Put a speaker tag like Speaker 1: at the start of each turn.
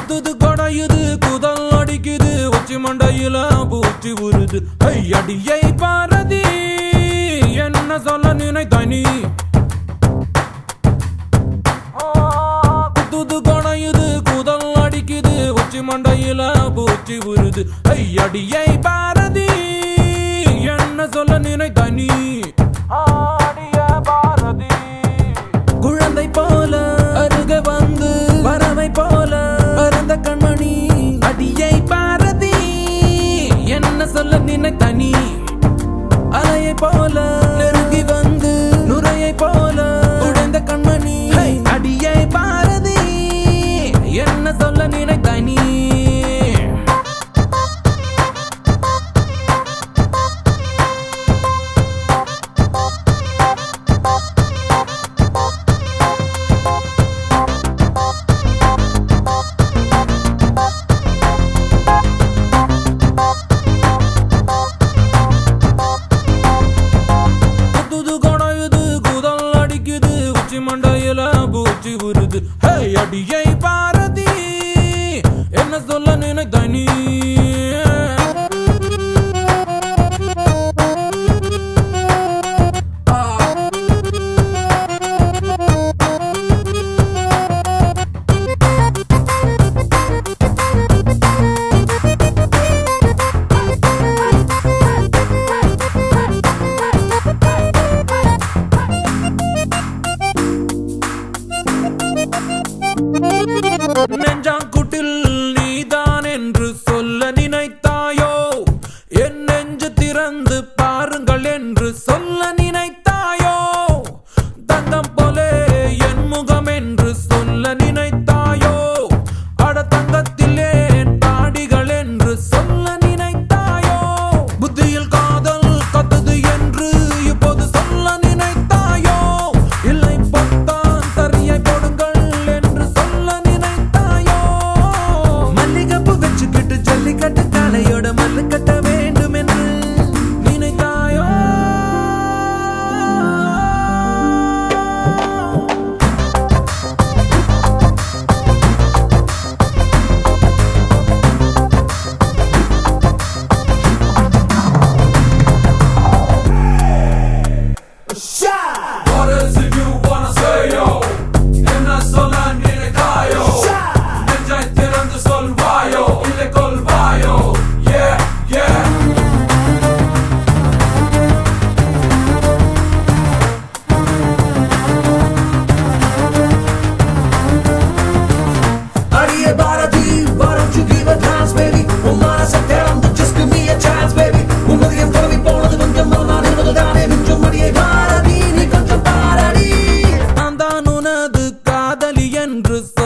Speaker 1: குத்துது கொடையுது குதல் அடிக்குது உச்சி மண்டையில பூச்சி உருது ஐ அடியை பாரதி என்ன சொல்ல நினைத்த நீ குத்துது கொடையுது குதல் அடிக்குது உச்சி மண்டையில பூச்சி உருது ஐ அடியை பாரதி என்ன சொல்ல நினைத்த நீ ஆடிய பாரதி குழந்தை போல அருக வந்து பறவை போல பறந்த கண்மணி அடியை பாரதி என்ன சொல்ல நினைத்த நீ அலையை போல நெருங்கி வந்து நுரையை போல உடைந்த கண்மணி அடியை பாரதி என்ன சொல்ல நினைத்த நீ குத்துது கொடையுது குதல் அடிக்குது உச்சி மண்டையில பூச்சி உருது ஹே அடியை பாரதி என்ன சொல்ல நினைத்த நீ நெஞ்சாங்குட்டில் நீதான் என்று சொல்ல நினைத்தாயோ என் நெஞ்சு திறந்து பாருங்கள் என்று சொல்ல நினைத்தாயோ தங்கம் போலே என் முகம் என்று சொல்ல நினைத்தாயோ அட தங்கத்தில் ஏன் தாடிகள் என்று சொல்ல நினைத்தாயோ புத்தியில் காதல் கத்துது என்று இப்போது சொல்ல நினைத்தாயோ இல்லை பொத்தான் சரியை போடுங்கள் என்று சொல்ல நினைத்தாயோ மல்லிகைப்பூ வச்சுக்கிட்டு ஜல்லிக்கட்டு காளையோட மல்லு கட்ட வேண்டும் என்று நினைத்தாயோ
Speaker 2: What is it you wanna say yo? என்ன சொல்ல நினைத்தாயோ நெஞ்சை திறந்து சொல்வாயோ இல்லை கொள்வாயோ Yeah, yeah
Speaker 3: Adia Bharati, why don't you give a dance, baby? உன் மனசை திறந்து just give me a chance, baby. உன் மதியம் தொலைவி போனது கொஞ்சம் நான் இருபது தானே மிஞ்சும் அடியை பாரதி நீ கொஞ்சம் பாரடி
Speaker 1: நான் தான் உனது காதலி என்று